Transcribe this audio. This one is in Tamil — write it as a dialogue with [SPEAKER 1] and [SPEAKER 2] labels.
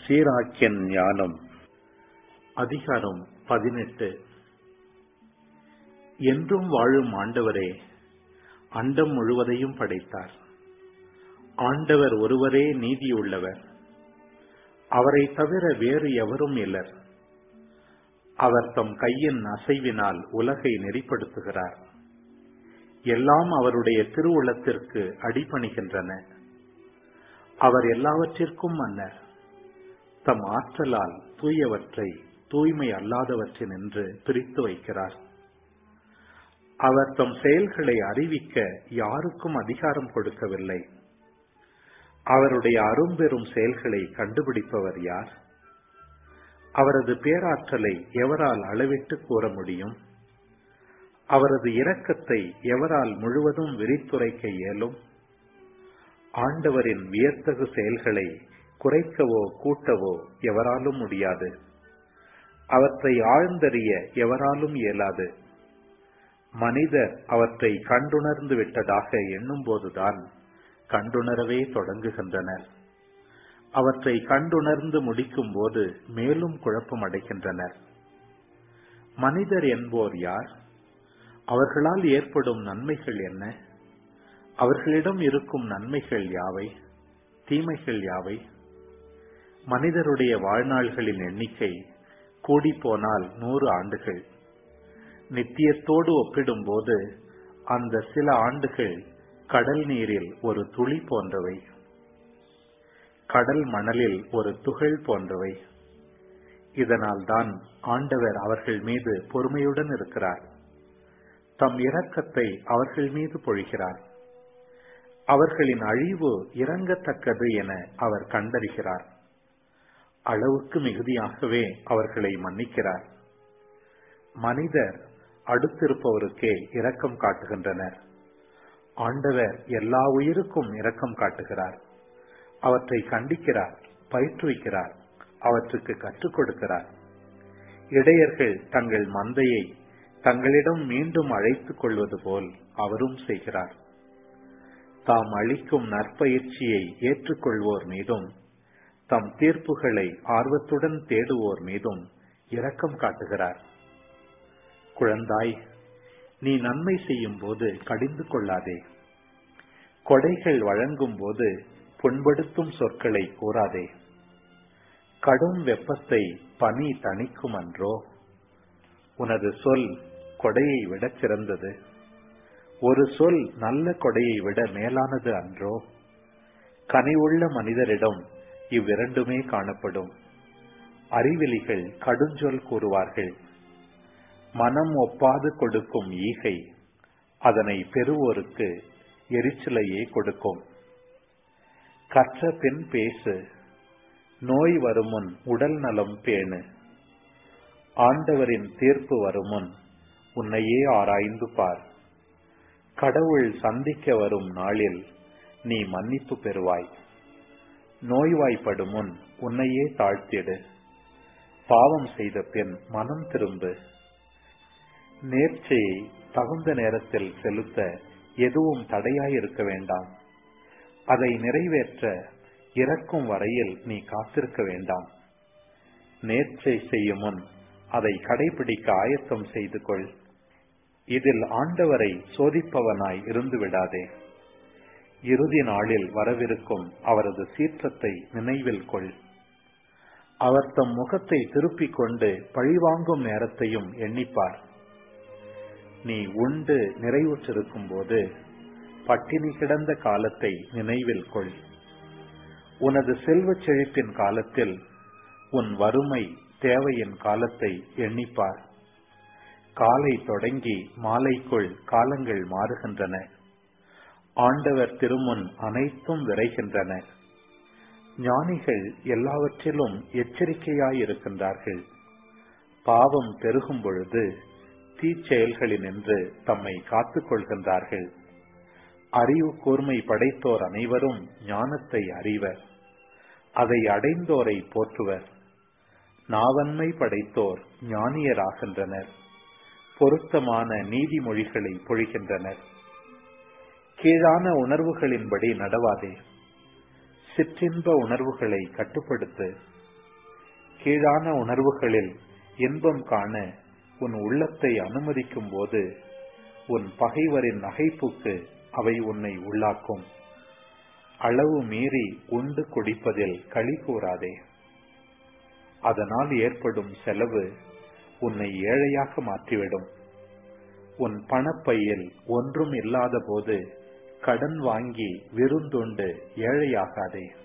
[SPEAKER 1] சீராக்கியன் ஞானம் அதிகாரம் பதினெட்டு என்றும் வாழும் ஆண்டவரே அண்டம் முழுவதையும் படைத்தார் ஆண்டவர் ஒருவரே நீதியுள்ளவர் அவரை தவிர வேறு எவரும் இல்லர் அவர் தம் கையின் அசைவினால் உலகை நெறிப்படுத்துகிறார் எல்லாம் அவருடைய திருவுளத்திற்கு அடிபணிகின்றன அவர் எல்லாவற்றிற்கும் மன்னர் தம் ஆற்றலால் தூயவற்றை தூய்மை அல்லாதவற்றினின்று பிரித்து வைக்கிறார் அவர் தம் செயல்களை அறிவிக்க யாருக்கும் அதிகாரம் கொடுக்கவில்லை அவருடைய அரும்பெரும் செயல்களை கண்டுபிடிப்பவர் யார் அவரது பேராற்றலை எவரால் அளவிட்டு கூற முடியும் அவரது இரக்கத்தை எவரால் முழுவதும் விரித்துரைக்க இயலும் ஆண்டவரின் வியத்தகு செயல்களை குறைக்கவோ கூட்டவோ எவராலும் முடியாது அவற்றை ஆழ்ந்தறிய எவராலும் இயலாது மனிதர் அவற்றை கண்டுணர்ந்து விட்டதாக எண்ணும் போதுதான் கண்டுணரவே தொடங்குகின்றனர் அவற்றை கண்டுணர்ந்து முடிக்கும் போது மேலும் குழப்பம் அடைகின்றனர் மனிதர் என்போர் யார் அவர்களால் ஏற்படும் நன்மைகள் என்ன அவர்களிடம் இருக்கும் நன்மைகள் யாவை தீமைகள் யாவை மனிதருடைய வாழ்நாள்களின் எண்ணிக்கை கூடிப்போனால் நூறு ஆண்டுகள் நித்தியத்தோடு ஒப்பிடும்போது அந்த சில ஆண்டுகள் கடல் நீரில் ஒரு துளி போன்றவை கடல் மணலில் ஒரு துகள் போன்றவை இதனால் தான் ஆண்டவர் அவர்கள் மீது பொறுமையுடன் இருக்கிறார் தம் இரக்கத்தை அவர்கள் மீது பொழிகிறார் அவர்களின் அழிவு இறங்கத்தக்கது என அவர் கண்டறிகிறார் அளவுக்கு மிகுதியாகவே அவர்களை மன்னிக்கிறார் மனிதர் அடுத்திருப்பவருக்கே இரக்கம் காட்டுகின்றனர் ஆண்டவர் எல்லா உயிருக்கும் இரக்கம் காட்டுகிறார் அவற்றை கண்டிக்கிறார் பயிற்றுவிக்கிறார் அவற்றுக்கு கற்றுக் கொடுக்கிறார் இடையர்கள் தங்கள் மந்தையை தங்களிடம் மீண்டும் அழைத்துக் கொள்வது போல் அவரும் செய்கிறார் தாம் அளிக்கும் நற்பயிற்சியை ஏற்றுக்கொள்வோர் மீதும் தம் தீர்ப்புகளை ஆர்வத்துடன் தேடுவோர் மீதும் இரக்கம் காட்டுகிறார் குழந்தாய் நீ நன்மை செய்யும் போது கடிந்து கொள்ளாதே கொடைகள் வழங்கும் போது புண்படுத்தும் சொற்களை கூறாதே கடும் வெப்பத்தை பனி தணிக்கும் அன்றோ உனது சொல் கொடையை விட சிறந்தது ஒரு சொல் நல்ல கொடையை விட மேலானது அன்றோ கனிவுள்ள மனிதரிடம் இவ்விரண்டுமே காணப்படும் அறிவிலிகள் கடுஞ்சொல் கூறுவார்கள் மனம் ஒப்பாது கொடுக்கும் ஈகை அதனை பெறுவோருக்கு எரிச்சலையே கொடுக்கும் கற்ற பின் பேசு நோய் வருமுன் உடல் நலம் பேணு ஆண்டவரின் தீர்ப்பு வருமுன் உன்னையே ஆராய்ந்து பார் கடவுள் சந்திக்க வரும் நாளில் நீ மன்னிப்பு பெறுவாய் நோய்வாய்ப்படும் முன் உன்னையே தாழ்த்திடு பாவம் செய்த பின் மனம் திரும்பு நேர்ச்சையை தகுந்த நேரத்தில் செலுத்த எதுவும் தடையாயிருக்க வேண்டாம் அதை நிறைவேற்ற இறக்கும் வரையில் நீ காத்திருக்க வேண்டாம் நேர்ச்சை செய்யும் முன் அதை கடைபிடிக்க ஆயத்தம் செய்து கொள் இதில் ஆண்டவரை சோதிப்பவனாய் இருந்து விடாதே இறுதி நாளில் வரவிருக்கும் அவரது சீற்றத்தை நினைவில் கொள் அவர் தம் முகத்தை திருப்பிக் கொண்டு பழிவாங்கும் நேரத்தையும் எண்ணிப்பார் நீ உண்டு நிறைவுற்றிருக்கும் போது பட்டினி கிடந்த காலத்தை நினைவில் கொள் உனது செல்வச் செழிப்பின் காலத்தில் உன் வறுமை தேவையின் காலத்தை எண்ணிப்பார் காலை தொடங்கி மாலைக்குள் காலங்கள் மாறுகின்றன ஆண்டவர் திருமுன் அனைத்தும் விரைகின்றன ஞானிகள் எல்லாவற்றிலும் எச்சரிக்கையாயிருக்கின்றார்கள் பாவம் பெருகும் பொழுது தீச்செயல்களினின்று தம்மை காத்துக் கொள்கின்றார்கள் அறிவு கூர்மை படைத்தோர் அனைவரும் ஞானத்தை அறிவர் அதை அடைந்தோரை போற்றுவர் நாவன்மை படைத்தோர் ஞானியராகின்றனர் பொருத்தமான நீதிமொழிகளை பொழிகின்றனர் கீழான உணர்வுகளின்படி நடவாதே சிற்றின்ப உணர்வுகளை கட்டுப்படுத்து கீழான உணர்வுகளில் இன்பம் காண உன் உள்ளத்தை அனுமதிக்கும் போது உன் பகைவரின் நகைப்புக்கு அவை உன்னை உள்ளாக்கும் அளவு மீறி உண்டு குடிப்பதில் களி கூறாதே அதனால் ஏற்படும் செலவு உன்னை ஏழையாக மாற்றிவிடும் உன் பணப்பையில் ஒன்றும் இல்லாத போது கடன் வாங்கி விருந்துண்டு ஏழையாகாதே